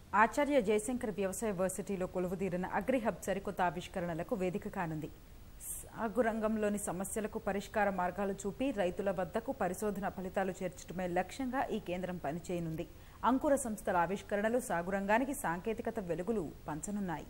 ఆచార్య జయశంకర్ వ్యవసాయ వర్సిటీలో కొలువుదీరిన అగ్రిహబ్ సరికొత్త ఆవిష్కరణలకు వేదిక కానుంది సాగు రంగంలోని సమస్యలకు పరిష్కార మార్గాలు చూపి రైతుల వద్దకు పరిశోధన ఫలితాలు చేర్చడమే లక్ష్యంగా ఈ కేంద్రం పనిచేయనుంది అంకుర సంస్థల ఆవిష్కరణలు సాగు రంగానికి సాంకేతికత వెలుగులు పంచనున్నాయి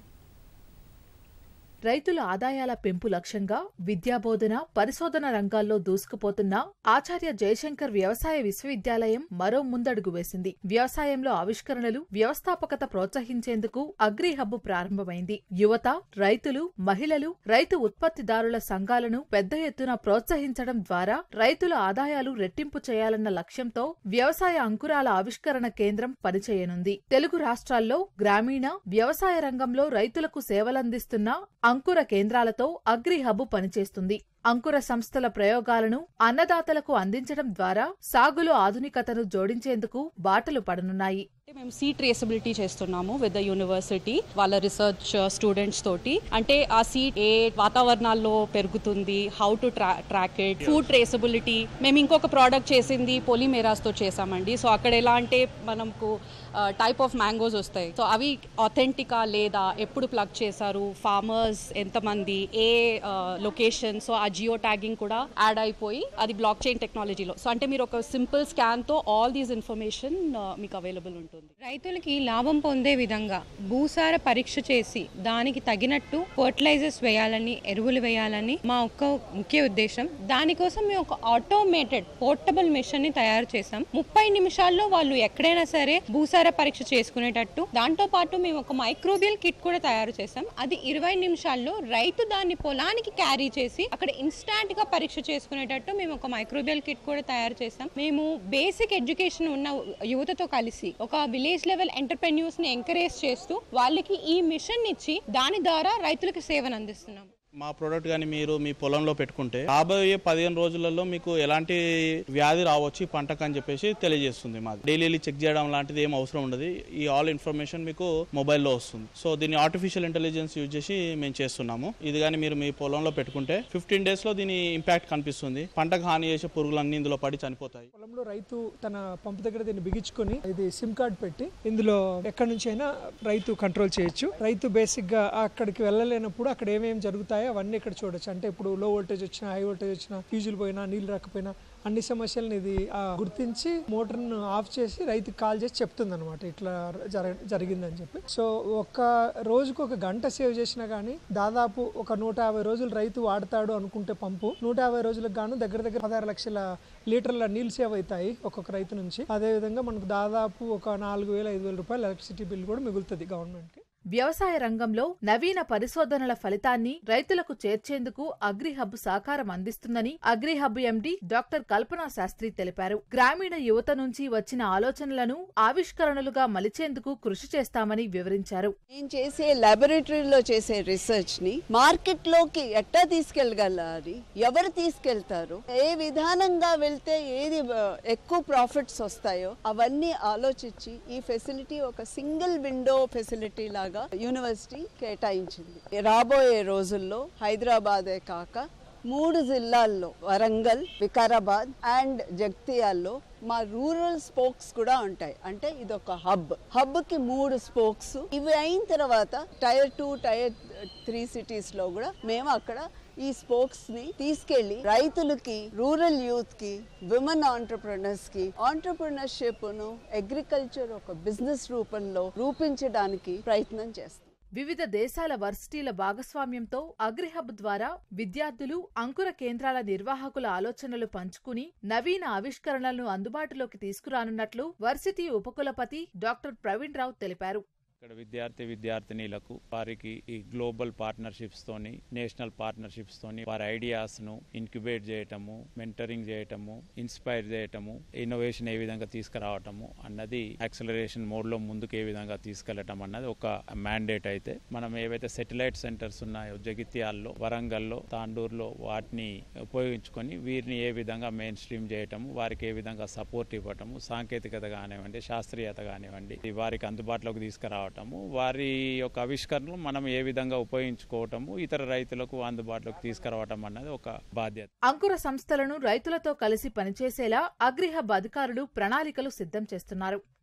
రైతుల ఆదాయాల పెంపు లక్ష్యంగా విద్యాబోధన పరిశోధన రంగాల్లో దూసుకుపోతున్న ఆచార్య జయశంకర్ వ్యవసాయ విశ్వవిద్యాలయం మరో ముందడుగు వేసింది వ్యవసాయంలో ఆవిష్కరణలు వ్యవస్థాపకత ప్రోత్సహించేందుకు అగ్రి హబ్ ప్రారంభమైంది యువత రైతులు మహిళలు రైతు ఉత్పత్తిదారుల సంఘాలను పెద్ద ఎత్తున ప్రోత్సహించడం ద్వారా రైతుల ఆదాయాలు రెట్టింపు చేయాలన్న లక్ష్యంతో వ్యవసాయ అంకురాల ఆవిష్కరణ కేంద్రం పనిచేయనుంది తెలుగు రాష్ట్రాల్లో గ్రామీణ వ్యవసాయ రంగంలో రైతులకు సేవలందిస్తున్న అంకుర కేంద్రాలతో అగ్రి హబ్ పనిచేస్తుంది అంకుర సంస్థల ప్రయోగాలను అన్నదాతలకు అందించడం ద్వారా సాగులో ఆధునికతను జోడించేందుకు బాటలు పడనున్నాయి అంటే మేము సీడ్ ట్రేసబిలిటీ చేస్తున్నాము విత్ ద యూనివర్సిటీ వాళ్ళ రీసెర్చ్ స్టూడెంట్స్ తోటి అంటే ఆ సీడ్ ఏ వాతావరణాల్లో పెరుగుతుంది హౌ టు ట్రా ట్రాక్ ఇట్ ఫుడ్ ట్రేసబిలిటీ మేము ఇంకొక ప్రోడక్ట్ చేసింది పొలిమేరాస్ తో చేసామండి సో అక్కడ ఎలా అంటే మనకు టైప్ ఆఫ్ మ్యాంగోస్ వస్తాయి సో అవి ఆథెంటికా లేదా ఎప్పుడు ప్లగ్ చేశారు ఫార్మర్స్ ఎంతమంది ఏ లొకేషన్ సో ఆ జియో ట్యాగింగ్ కూడా యాడ్ అయిపోయి అది బ్లాక్ చైన్ టెక్నాలజీలో సో అంటే మీరు ఒక సింపుల్ స్కాన్ తో ఆల్ దీస్ ఇన్ఫర్మేషన్ మీకు అవైలబుల్ ఉంటుంది రైతులకి లాభం పొందే విధంగా భూసార పరీక్ష చేసి దానికి తగినట్టు ఫర్టిలైజర్స్ వేయాలని ఎరువులు వేయాలని మా ఒక్క ముఖ్య ఉద్దేశం దానికోసం మేము ఒక ఆటోమేటెడ్ పోర్టబుల్ మిషన్ ని తయారు చేసాం ముప్పై నిమిషాల్లో వాళ్ళు ఎక్కడైనా సరే భూసార పరీక్ష చేసుకునేటట్టు దాంతో పాటు మేము ఒక మైక్రోబియల్ కిట్ కూడా తయారు చేసాం అది ఇరవై నిమిషాల్లో రైతు దాన్ని పొలానికి క్యారీ చేసి అక్కడ ఇన్స్టాంట్ గా పరీక్ష చేసుకునేటట్టు మేము ఒక మైక్రోబియల్ కిట్ కూడా తయారు చేసాం మేము బేసిక్ ఎడ్యుకేషన్ ఉన్న యువతతో కలిసి ఒక విలేజ్ లెవెల్ ఎంటర్ప్రెన్యూర్స్ ని ఎంకరేజ్ చేస్తూ వాళ్ళకి ఈ మిషన్ ఇచ్చి దాని ద్వారా రైతులకు సేవను అందిస్తున్నాం మా ప్రోడక్ట్ కానీ మీరు మీ పొలంలో పెట్టుకుంటే రాబోయే పదిహేను రోజులలో మీకు ఎలాంటి వ్యాధి రావచ్చు ఈ పంటకు అని చెప్పేసి తెలియజేస్తుంది మాది డైలీ చెక్ చేయడం లాంటిది ఏం అవసరం ఉండదు ఈ ఆల్ ఇన్ఫర్మేషన్ మీకు మొబైల్లో వస్తుంది సో దీన్ని ఆర్టిఫిషియల్ ఇంటెలిజెన్స్ యూజ్ చేసి మేము చేస్తున్నాము ఇది కానీ మీరు మీ పొలంలో పెట్టుకుంటే ఫిఫ్టీన్ డేస్ లో దీని ఇంపాక్ట్ కనిపిస్తుంది పంటకు హాని చేసే పురుగులన్నీ ఇందులో పడి చనిపోతాయి పొలంలో రైతు తన పంపు దగ్గర దీన్ని బిగించుకొని ఇది సిమ్ కార్డ్ పెట్టి ఇందులో ఎక్కడి నుంచి అయినా రైతు కంట్రోల్ చేయొచ్చు రైతు బేసిక్ గా అక్కడికి వెళ్ళలేనప్పుడు అక్కడ ఏమేమి జరుగుతాయో అవన్నీ ఇక్కడ చూడొచ్చు అంటే ఇప్పుడు లో వోల్టేజ్ వచ్చినా హై వోల్టేజ్ వచ్చినా ఫ్యూజులు పోయినా నీళ్లు రాకపోయినా అన్ని సమస్యలను ఇది ఆ, గుర్తించి మోటార్ను ఆఫ్ చేసి రైతుకి కాల్ చేసి చెప్తుంది అనమాట ఇట్లా జర జరిగిందని చెప్పి సో ఒక రోజుకు ఒక గంట సేవ్ చేసినా కానీ దాదాపు ఒక నూట యాభై రోజులు రైతు వాడతాడు అనుకుంటే పంపు నూట యాభై రోజులకు గాను దగ్గర దగ్గర పదహారు లక్షల లీటర్ల నీళ్ళు సేవ్ అవుతాయి ఒక్కొక్క రైతు నుంచి అదే విధంగా మనకు దాదాపు ఒక నాలుగు వేల ఐదు వేల రూపాయల ఎలక్ట్రిసిటీ బిల్ కూడా మిగులుతుంది గవర్నమెంట్కి వ్యవసాయ రంగంలో నవీన పరిశోధనల ఫలితాన్ని రైతులకు చేర్చేందుకు అగ్రిహబ్ సహకారం అందిస్తుందని అగ్రిహబ్ ఎండి డాక్టర్ కల్పనా శాస్త్రి తెలిపారు గ్రామీణ యువత నుంచి వచ్చిన ఆలోచనలను ఆవిష్కరణలుగా మలిచేందుకు కృషి చేస్తామని వివరించారు నేను చేసే లాబొరేటరీలో చేసే రీసెర్చ్ ని మార్కెట్ లోకి ఎట్టా తీసుకెళ్ళగలరు ఎవరు తీసుకెళ్తారు ఏ విధానంగా వెళ్తే ఏది ఆ, ఎక్కువ ప్రాఫిట్స్ వస్తాయో అవన్నీ ఆలోచించి ఈ ఫెసిలిటీ ఒక సింగిల్ విండో ఫెసిలిటీ లాగా యూనివర్సిటీ కేటాయించింది రాబోయే రోజుల్లో హైదరాబాదే కాక మూడు జిల్లాల్లో వరంగల్ వికారాబాద్ అండ్ జగ్తియాల్లో మా రూరల్ స్పోక్స్ కూడా ఉంటాయి అంటే ఇది ఒక హబ్ హబ్ కి మూడు స్పోక్స్ ఇవి అయిన తర్వాత tier two tier three cities లో కూడా మేము అక్కడ ఈ స్పోక్స్ ని తీసుకెళ్లి రైతులకి రూరల్ యూత్ కి విమెన్ ఆంటర్ప్రినర్స్ కి ఆంటర్ప్రినర్షిప్ ను అగ్రికల్చర్ ఒక బిజినెస్ రూపంలో రూపించడానికి ప్రయత్నం చేస్తాం వివిధ దేశాల వర్సిటీల భాగస్వామ్యంతో అగ్రిహబ్ ద్వారా విద్యార్థులు అంకుర కేంద్రాల నిర్వాహకుల ఆలోచనలు పంచుకుని నవీన ఆవిష్కరణలను అందుబాటులోకి తీసుకురానున్నట్లు వర్సిటీ ఉపకులపతి డాక్టర్ ప్రవీణ్ రావు తెలిపారు ఇక్కడ విద్యార్థి విద్యార్థినీలకు వారికి ఈ గ్లోబల్ పార్ట్నర్షిప్స్ తోని నేషనల్ పార్ట్నర్షిప్స్ తోని వారి ఐడియాస్ ను ఇన్క్యుబేట్ చేయటము మెంటరింగ్ చేయటము ఇన్స్పైర్ చేయటము ఇన్నోవేషన్ ఏ విధంగా తీసుకురావటము అన్నది యాక్సలరేషన్ మోడ్ లో ముందుకు ఏ విధంగా తీసుకెళ్లటం అన్నది ఒక మ్యాండేట్ అయితే మనం ఏవైతే సెటిలైట్ సెంటర్స్ ఉన్నాయో జగిత్యాల్లో వరంగల్లో తాండూరులో వాటిని ఉపయోగించుకొని వీరిని ఏ విధంగా మెయిన్ స్ట్రీమ్ చేయటము వారికి ఏ విధంగా సపోర్ట్ ఇవ్వటము సాంకేతికత కానివ్వండి శాస్త్రీయత కానివ్వండి ఇది వారికి అందుబాటులోకి తీసుకురావటము వారి యొక్క ఆవిష్కరణలు మనం ఏ విధంగా ఉపయోగించుకోవటము ఇతర రైతులకు అందుబాటులోకి తీసుకురావటం అన్నది ఒక బాధ్యత అంకుర సంస్థలను రైతులతో కలిసి పనిచేసేలా అగ్రిహబ్ అధికారులు ప్రణాళికలు సిద్ధం చేస్తున్నారు